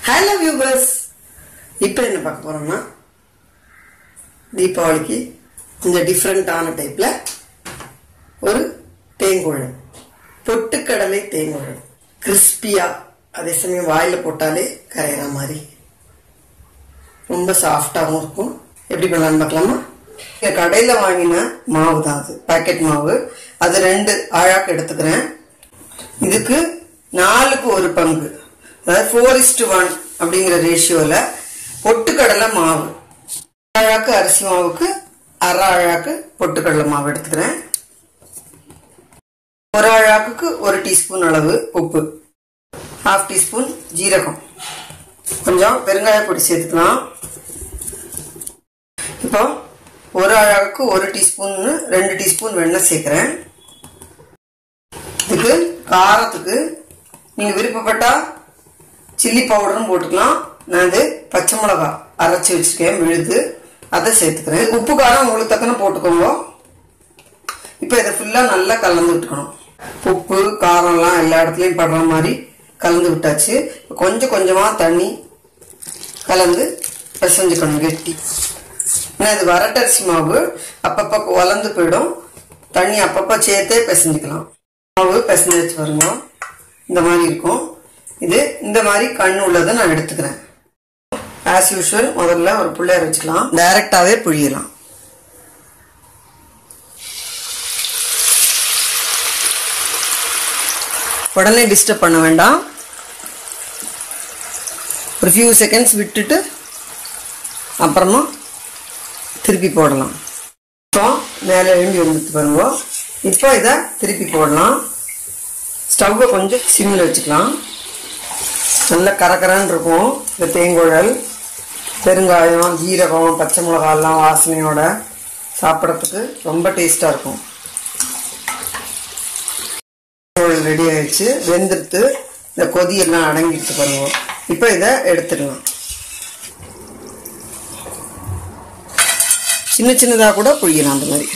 hello viewers இப்போ என்ன பார்க்க போறோம்னா தீபாவளிக்கு கொஞ்சம் டிஃப்ரெண்டான டைப்ல ஒரு தேங்குழல் பொட்டுக்கடலை தேங்குழல் கிறிஸ்பியா அதே சமயம் வாயில போட்டாலே கரையிற மாதிரி ரொம்ப சாஃப்டாகவும் இருக்கும் எப்படி பண்ணலாம்னு பார்க்கலாமா இங்க கடையில வாங்கின மாவு தான் அது பாக்கெட் மாவு அது ரெண்டு ஆழாக்கு எடுத்துக்கிறேன் இதுக்கு நாலுக்கு ஒரு பங்கு அதாவது ஃபோர் இஸ்டு ஒன் அப்படிங்கிற ரேஷியோல பொட்டுக்கடலை மாவு அழாக்கு அரிசி மாவுக்கு அரை அழாக்கு பொட்டுக்கடலை மாவு எடுத்துக்கிறேன் ஒரு அழாக்குக்கு ஒரு டீஸ்பூன் அளவு உப்பு ஹாஃப் டீஸ்பூன் ஜீரகம் கொஞ்சம் பெருங்காய பொடி சேர்த்துக்கலாம் இப்போ ஒரு அழகுக்கு ஒரு டீஸ்பூன் ரெண்டு டீஸ்பூன் வெண்ணெய் சேர்க்கிறேன் இதுக்கு காரத்துக்கு நீங்க விருப்பப்பட்டா சில்லி பவுடரும் போட்டுக்கலாம் நான் இது பச்சை மிளகா அரைச்சி வச்சிருக்கேன் விழுது அதை சேர்த்துக்கிறேன் உப்பு காரம் உங்களுக்கு தக்கன போட்டுக்கோங்க இப்போ இதை ஃபுல்லா நல்லா கலந்து விட்டுக்கணும் உப்பு காரம்லாம் எல்லா இடத்துலயும் படுற மாதிரி கலந்து விட்டாச்சு கொஞ்சம் கொஞ்சமா தண்ணி கலந்து பிசைஞ்சுக்கணும் கெட்டி ஏன்னா இது வரட்டரிசி மாவு அப்பப்போ வளர்ந்து போயிடும் தண்ணி அப்பப்போ சேர்த்தே பிசைஞ்சுக்கலாம் மாவு பிசைஞ்சு வச்சு பாருங்க இந்த மாதிரி இருக்கும் இது இந்த மாதிரி கண் உள்ளதை நான் எடுத்துக்கிறேன் ஆஸ் யூஷுவல் முதல்ல ஒரு புள்ளையர் வச்சுக்கலாம் டைரக்டாவே புழியலாம் உடனே டிஸ்டர்ப் பண்ண வேண்டாம் ஒரு ஃபியூ செகண்ட்ஸ் விட்டுட்டு அப்புறமா திருப்பி போடலாம் இப்போ மேலே எழும்பி வந்துட்டு பாருங்க இப்போ இதை திருப்பி போடலாம் ஸ்டவ்வை கொஞ்சம் சிம்மில் வச்சுக்கலாம் நல்ல கரகரன்னு இருக்கும் இந்த தேங்குழல் பெருங்காயம் ஜீரகம் பச்சை மிளகாலாம் வாசனையோட சாப்பிட்றதுக்கு ரொம்ப டேஸ்டாக இருக்கும் ரெடி ஆயிடுச்சு வெந்துடுத்து இந்த கொதியெல்லாம் அடங்கிட்டு பாருங்க இப்போ இதை எடுத்துடலாம் சின்ன சின்னதாக கூட புழியலாம் அந்த மாதிரி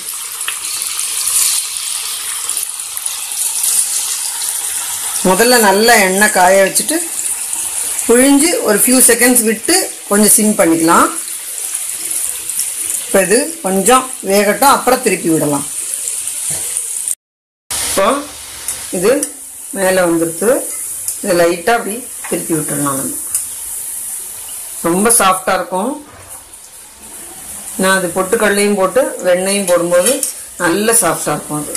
முதல்ல நல்ல எண்ணெய் காய வச்சுட்டு புழிஞ்சு ஒரு ஃபியூ செகண்ட்ஸ் விட்டு கொஞ்சம் சிம் பண்ணிக்கலாம் இப்போ இது கொஞ்சம் வேகட்டும் அப்புறம் திருப்பி விடலாம் இப்போ இது மேலே வந்துடுத்து இது லைட்டாக அப்படி திருப்பி விட்டுடலாம் நம்ம ரொம்ப சாஃப்டாக இருக்கும் நான் அது பொட்டுக்கடலையும் போட்டு வெண்ணையும் போடும்போது நல்ல சாஃப்டாக இருக்கும் அது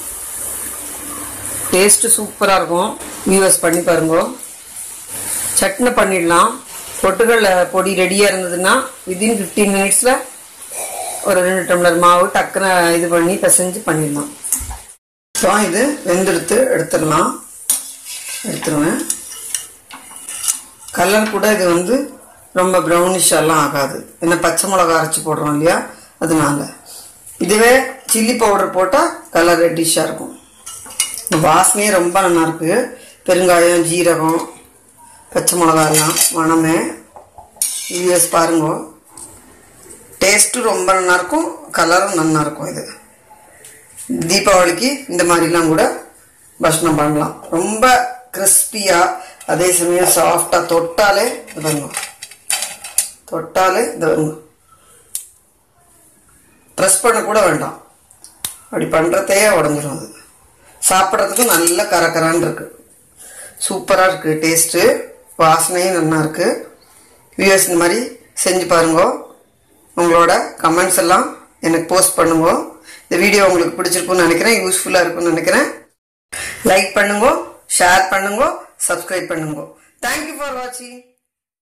டேஸ்ட்டு சூப்பராக இருக்கும் வியூவர்ஸ் பண்ணி பாருங்க சட்னி பண்ணிடலாம் பொட்டுக்கடலை பொடி ரெடியாக இருந்ததுன்னா வித்தின் ஃபிஃப்டீன் மினிட்ஸில் ஒரு ரெண்டு டம்ளர் மாவு டக்குன்னு இது பண்ணி பிசைஞ்சு பண்ணிடலாம் ஸோ இது வெந்தெடுத்து எடுத்துடலாம் எடுத்துருவேன் கலர் கூட இது வந்து ரொம்ப ப்ரௌனிஷாலாம் ஆகாது என்ன பச்சை மிளகா அரைச்சி போடுறோம் இல்லையா அதனால இதுவே சில்லி பவுடர் போட்டால் கலர் ரெட்டிஷாக இருக்கும் வாசனையே ரொம்ப நல்லா இருக்கு பெருங்காயம் ஜீரகம் பச்சை மிளகாலாம் மணமே யூஎஸ் பாருங்க டேஸ்ட்டும் ரொம்ப நல்லா இருக்கும் கலரும் நல்லா இருக்கும் இது தீபாவளிக்கு இந்த மாதிரிலாம் கூட பஷ்ணம் பண்ணலாம் ரொம்ப கிறிஸ்பியாக அதே சமயம் சாஃப்டாக தொட்டாலே இதுங்க தொட்டாலே இதுங்க ப்ரெஸ் பண்ண கூட வேண்டாம் அப்படி பண்ணுறதையே உடஞ்சிரும் அது சாப்பிட்றதுக்கும் நல்ல கரக்கரான்னு இருக்கு சூப்பராக இருக்கு டேஸ்ட்டு வாசனையும் நல்லா இருக்கு வியூஎஸ் இந்த மாதிரி செஞ்சு பாருங்க உங்களோட கமெண்ட்ஸ் எல்லாம் எனக்கு போஸ்ட் பண்ணுங்க இந்த வீடியோ உங்களுக்கு பிடிச்சிருக்குன்னு நினைக்கிறேன் யூஸ்ஃபுல்லாக இருக்கும்னு நினைக்கிறேன் லைக் பண்ணுங்க ஷேர் பண்ணுங்க சப்ஸ்கிரைப் பண்ணுங்க தேங்க்யூ ஃபார் வாட்சிங்